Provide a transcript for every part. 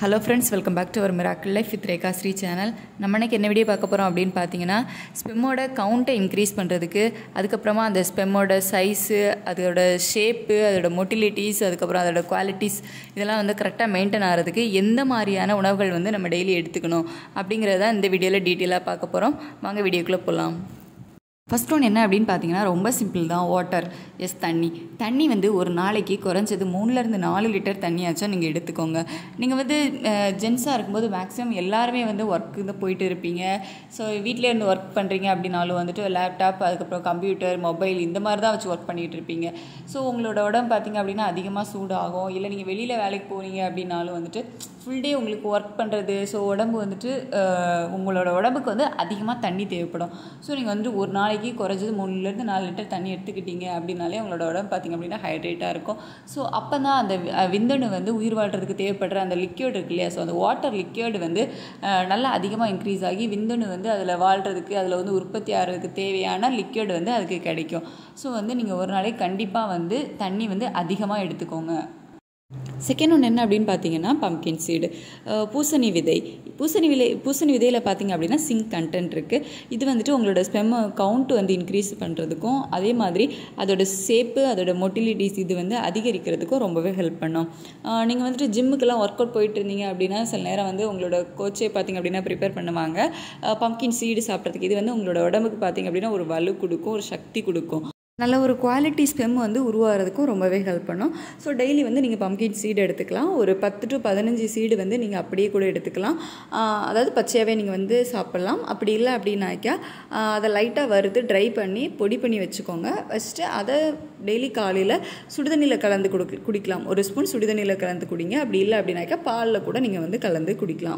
hello friends welcome back to our miracle life with Rekha Sri channel நம்ம இன்னைக்கு என்ன video பார்க்க போகிறோம் அப்படின்னு பார்த்தீங்கன்னா ஸ்பெம்மோட கவுண்ட்டை இன்க்ரீஸ் பண்ணுறதுக்கு அதுக்கப்புறமா அந்த ஸ்பெம்மோட சைஸு அதோட ஷேப்பு அதோட மொட்டிலிட்டிஸ் அதுக்கப்புறம் அதோட குவாலிட்டிஸ் இதெல்லாம் வந்து கரெக்டாக மெயின்டைன் ஆகிறதுக்கு எந்த மாதிரியான உணவுகள் வந்து நம்ம டெய்லி எடுத்துக்கணும் அப்படிங்கிறத இந்த வீடியோவில் டீட்டெயிலாக பார்க்க போகிறோம் வாங்க வீடியோக்குள்ளே போகலாம் ஃபஸ்ட் ஒன் என்ன அப்படின்னு பார்த்தீங்கன்னா ரொம்ப சிம்பிள் தான் வாட்டர் எஸ் தண்ணி தண்ணி வந்து ஒரு நாளைக்கு குறைஞ்சது மூணுலேருந்து நாலு லிட்டர் தண்ணியாச்சும் நீங்கள் எடுத்துக்கோங்க நீங்கள் வந்து ஜென்ஸாக இருக்கும்போது மேக்ஸிமம் எல்லாருமே வந்து ஒர்க்கு தான் போயிட்டு இருப்பீங்க ஸோ வீட்டிலே இருந்து ஒர்க் பண்ணுறீங்க அப்படின்னாலும் வந்துட்டு லேப்டாப் அதுக்கப்புறம் கம்ப்யூட்டர் மொபைல் இந்த மாதிரி தான் வச்சு ஒர்க் பண்ணிகிட்டு இருப்பீங்க ஸோ உங்களோட உடம்பு பார்த்தீங்க அப்படின்னா அதிகமாக சூடாகும் இல்லை நீங்கள் வெளியில் வேலைக்கு போகிறீங்க அப்படின்னாலும் வந்துட்டு ஃபுல் டே உங்களுக்கு ஒர்க் பண்ணுறது ஸோ உடம்பு வந்துட்டு அஹ், உங்களோட உடம்புக்கு வந்து அதிகமாக தண்ணி தேவைப்படும் ஸோ நீங்கள் வந்துட்டு ஒரு நாளைக்கு குறைஞ்சது மூணுலேருந்து நாலு லிட்டர் தண்ணி எடுத்துக்கிட்டீங்க அப்படின்னாலே உங்களோட உடம்பு பார்த்திங்க அப்படின்னா ஹைட்ரேட்டாக இருக்கும் ஸோ அப்போ தான் அந்த வி- அஹ், விந்தணு வந்து உயிர் வாழ்கிறதுக்கு தேவைப்படுற அந்த லிக்யூட் இருக்கு இல்லையா ஸோ அந்த வாட்டர் லிக்யூட் வந்து அஹ், நல்லா அதிகமாக இன்க்ரீஸ் ஆகி விந்தணு வந்து அதில் வாழ்கிறதுக்கு அதில் வந்து உற்பத்தி ஆகிறதுக்கு தேவையான லிக்யூட் வந்து அதுக்கு கிடைக்கும் ஸோ வந்து நீங்கள் ஒரு நாளைக்கு கண்டிப்பாக வந்து தண்ணி வந்து அதிகமாக எடுத்துக்கோங்க செகண்ட் ஒன்று என்ன அப்படின்னு பார்த்தீங்கன்னா பம்கின் சீடு பூசணி விதை பூசணி விதை பூசணி விதையில் பார்த்தீங்க அப்படின்னா சிங்க் கண்டென்ட் இருக்குது இது வந்துட்டு உங்களோட ஸ்பெம் கவுண்ட் வந்து இன்க்ரீஸ் பண்ணுறதுக்கும் அதே மாதிரி அதோட ஷேப்பு அதோட மொட்டிலிட்டிஸ் இது வந்து அதிகரிக்கிறதுக்கும் ரொம்பவே ஹெல்ப் பண்ணும் நீங்கள் வந்துட்டு ஜிம்முக்கெல்லாம் ஒர்க் அவுட் போயிட்டு இருந்தீங்க அப்படின்னா சில நேரம் வந்து உங்களோட கோச்சே பார்த்தீங்க அப்படின்னா ப்ரிப்பேர் பண்ணுவாங்க பம்கின் சீடு சாப்பிட்றதுக்கு இது வந்து உங்களோட உடம்புக்கு பார்த்தீங்க அப்படின்னா ஒரு வலு கொடுக்கும் ஒரு சக்தி கொடுக்கும் நல்ல ஒரு குவாலிட்டி ஸ்பெம் வந்து உருவாகிறதுக்கும் ரொம்பவே ஹெல்ப் பண்ணும் ஸோ டெய்லி வந்து நீங்கள் பம்கின் சீடு எடுத்துக்கலாம் ஒரு பத்து டு பதினஞ்சு சீடு வந்து நீங்கள் அப்படியே கூட எடுத்துக்கலாம் ஆஹ் அதாவது பச்சையாகவே நீங்கள் வந்து சாப்பிட்லாம் அப்படி இல்லை அப்படின்னாக்கா ஆஹ் அதை லைட்டாக வறுத்து ட்ரை பண்ணி பொடி பண்ணி வச்சுக்கோங்க வச்சுட்டு அதை டெய்லி காலையில் சுடுதண்ணியில் கலந்து குடுக்க குடிக்கலாம் ஒரு ஸ்பூன் சுடுதண்ணியில் கலந்து குடிங்க அப்படி இல்லை அப்படின்னாக்கா பாலில் கூட நீங்கள் வந்து கலந்து குடிக்கலாம்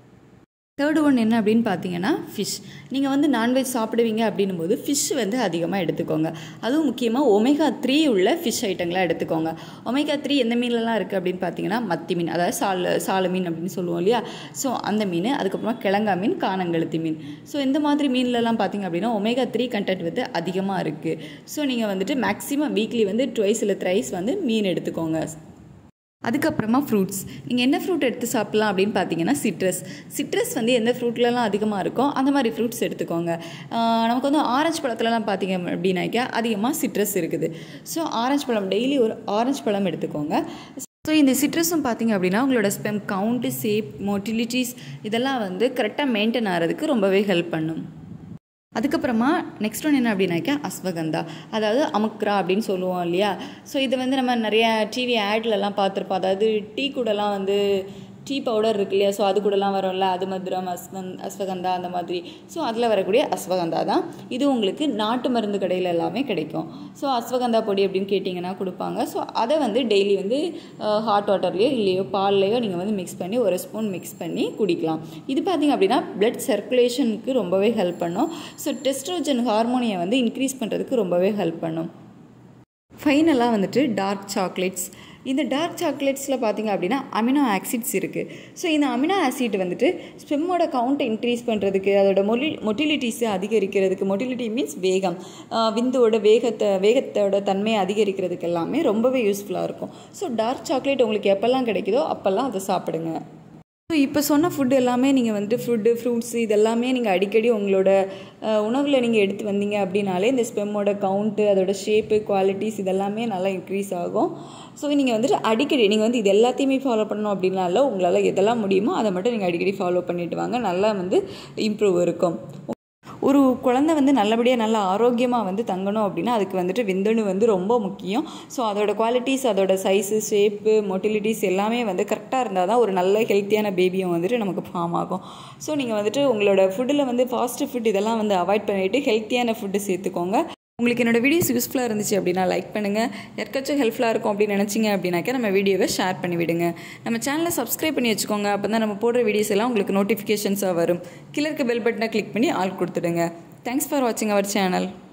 தேர்டு ஒன் என்ன அப்படின்னு பார்த்தீங்கன்னா ஃபிஷ் நீங்கள் வந்து நான்வெஜ் சாப்பிடுவீங்க அப்படின்னும் போது ஃபிஷ் வந்து அதிகமாக எடுத்துக்கோங்க அதுவும் முக்கியமாக ஒமேகா த்ரீ உள்ள ஃபிஷ் ஐட்டங்களாக எடுத்துக்கோங்க ஒமேகா த்ரீ எந்த மீன்லலாம் இருக்குது அப்படின்னு பார்த்தீங்கன்னா மத்தி மீன் அதாவது சால சால மீன் அப்படின்னு சொல்லுவோம் இல்லையா ஸோ அந்த மீன் அதுக்கப்புறமா கிழங்கா மீன் காணங்கழுத்தி மீன் ஸோ இந்த மாதிரி மீன்லலாம் பார்த்தீங்க அப்படின்னா ஒமேகா த்ரீ கண்டென்ட் வந்து அதிகமாக இருக்குது ஸோ நீங்கள் வந்துட்டு மேக்ஸிமம் வீக்லி வந்து ட்வைஸ் இல்லை த்ரைஸ் வந்து மீன் எடுத்துக்கோங்க அதுக்கப்புறமா ஃப்ரூட்ஸ் நீங்கள் என்ன ஃப்ரூட் எடுத்து சாப்பிட்லாம் அப்படின்னு பார்த்தீங்கன்னா சிட்ரஸ் சிட்ரஸ் வந்து எந்த ஃப்ரூட்லலாம் அதிகமாக இருக்கோ அந்த மாதிரி ஃப்ரூட்ஸ் எடுத்துக்கோங்க ஆஹ் நமக்கு வந்து ஆரஞ்சு பழத்துலலாம் பார்த்தீங்க அப்படின்னாக்கா அதிகமாக சிட்ரஸ் இருக்குது ஸோ ஆரஞ்சு பழம் டெய்லி ஒரு ஆரஞ்சு பழம் எடுத்துக்கோங்க ஸோ இந்த சிட்ரஸும் பார்த்தீங்க அப்படின்னா உங்களோட ஸ்பெம் கவுண்ட்டு சேப் மோட்டிலிட்டிஸ் இதெல்லாம் வந்து கரெக்டாக மெயின்டைன் ஆகிறதுக்கு ரொம்பவே ஹெல்ப் பண்ணும் அதுக்கப்புறமா நெக்ஸ்ட் ஒன் என்ன அப்படின்னாக்கா அஸ்வகந்தா அதாவது அமுக்ரா அப்படின்னு சொல்லுவோம் இல்லையா ஸோ இது வந்து நம்ம நிறைய டிவி ஆட்லலாம் பார்த்துருப்போம் அதாவது டீ கூடலாம் வந்து டீ பவுடர் இருக்கு இல்லையா ஸோ அது கூடலாம் வரும்ல அது மதுரம் அஸ்வந் அஸ்வகந்தா அந்த மாதிரி ஸோ அதில் வரக்கூடிய அஸ்வகந்தா தான் இது உங்களுக்கு நாட்டு மருந்து கடையில் எல்லாமே கிடைக்கும் ஸோ அஸ்வகந்தா பொடி அப்படின்னு கேட்டிங்கன்னா கொடுப்பாங்க ஸோ அதை வந்து டெய்லி வந்து ஹாட் வாட்டர்லேயோ இல்லையோ பால்லையோ நீங்கள் வந்து மிக்ஸ் பண்ணி ஒரு ஸ்பூன் மிக்ஸ் பண்ணி குடிக்கலாம் இது பார்த்தீங்க அப்படின்னா பிளட் சர்க்குலேஷனுக்கு ரொம்பவே ஹெல்ப் பண்ணும் ஸோ டெஸ்ட்ரோஜன் ஹார்மோனியை வந்து இன்க்ரீஸ் பண்ணுறதுக்கு ரொம்பவே ஹெல்ப் பண்ணும் ஃபைனலாக வந்துட்டு டார்க் சாக்லேட்ஸ் இந்த டார்க் சாக்லேட்ஸில் பார்த்தீங்க அப்படின்னா அமினோ ஆசிட்ஸ் இருக்குது ஸோ இந்த அமினோ ஆசிட் வந்துட்டு ஸ்பெம்மோட கவுண்ட்டை இன்க்ரீஸ் பண்ணுறதுக்கு அதோட மொலி மொட்டிலிட்டிஸை அதிகரிக்கிறதுக்கு மொட்டிலிட்டி மீன்ஸ் வேகம் ஆஹ் விந்தோட வேகத்தை வேகத்தோட தன்மையை அதிகரிக்கிறதுக்கு எல்லாமே ரொம்பவே யூஸ்ஃபுல்லாக இருக்கும் ஸோ டார்க் சாக்லேட் உங்களுக்கு எப்போல்லாம் கிடைக்குதோ அப்போல்லாம் அதை சாப்பிடுங்க ஸோ இப்போ சொன்ன ஃபுட் எல்லாமே நீங்கள் வந்துட்டு ஃபுட்டு ஃப்ரூட்ஸ் இதெல்லாமே நீங்கள் அடிக்கடி உங்களோட உணவில் நீங்கள் எடுத்து வந்தீங்க அப்படின்னாலே இந்த ஸ்பெம்மோட கவுண்ட்டு அதோட ஷேப்பு குவாலிட்டிஸ் இதெல்லாமே நல்லா இன்க்ரீஸ் ஆகும் ஸோ நீங்கள் வந்துட்டு அடிக்கடி நீங்கள் வந்து இது எல்லாத்தையுமே ஃபாலோ பண்ணணும் அப்படின்னா இல்லை உங்களால் எதெல்லாம் முடியுமோ அதை மட்டும் நீங்கள் அடிக்கடி ஃபாலோ பண்ணிட்டு வாங்க நல்லா வந்து இம்ப்ரூவ் இருக்கும் ஒரு குழந்தை வந்து நல்லபடியாக நல்லா ஆரோக்கியமாக வந்து தங்கணும் அப்படின்னா அதுக்கு வந்துட்டு விந்தணு வந்து ரொம்ப முக்கியம் ஸோ அதோட குவாலிட்டிஸ் அதோட சைஸு ஷேப்பு மொட்டிலிட்டிஸ் எல்லாமே வந்து கரெக்டாக இருந்தால் தான் ஒரு நல்ல ஹெல்த்தியான பேபியும் வந்துட்டு நமக்கு ஃபார்ம் ஆகும் ஸோ நீங்கள் வந்துட்டு உங்களோட ஃபுட்டில் வந்து ஃபாஸ்ட் ஃபுட் இதெல்லாம் வந்து அவாய்ட் பண்ணிவிட்டு ஹெல்த்தியான ஃபுட்டு சேர்த்துக்கோங்க உங்களுக்கு என்னோட வீடியோஸ் யூஸ்ஃபுல்லாக இருந்துச்சு அப்படின்னா லைக் பண்ணுங்கள் யாருக்காச்சும் ஹெல்ப்ஃபுல்லாக இருக்கும் அப்படின்னு நினச்சிங்க அப்படின்னாக்கா நம்ம வீடியோவை ஷேர் பண்ணி விடுங்க நம்ம சேனலை சப்ஸ்கிரைப் பண்ணி வச்சுக்கோங்க அப்போ தான் நம்ம போடுற வீடியோஸ் எல்லாம் உங்களுக்கு நோட்டிஃபிகேஷன்ஸாக வரும் கீழே இருக்க பெல் பட்டனை கிளிக் பண்ணி ஆள் கொடுத்துடுங்க தேங்க்ஸ் ஃபார் வாட்சிங் அவர் சேனல்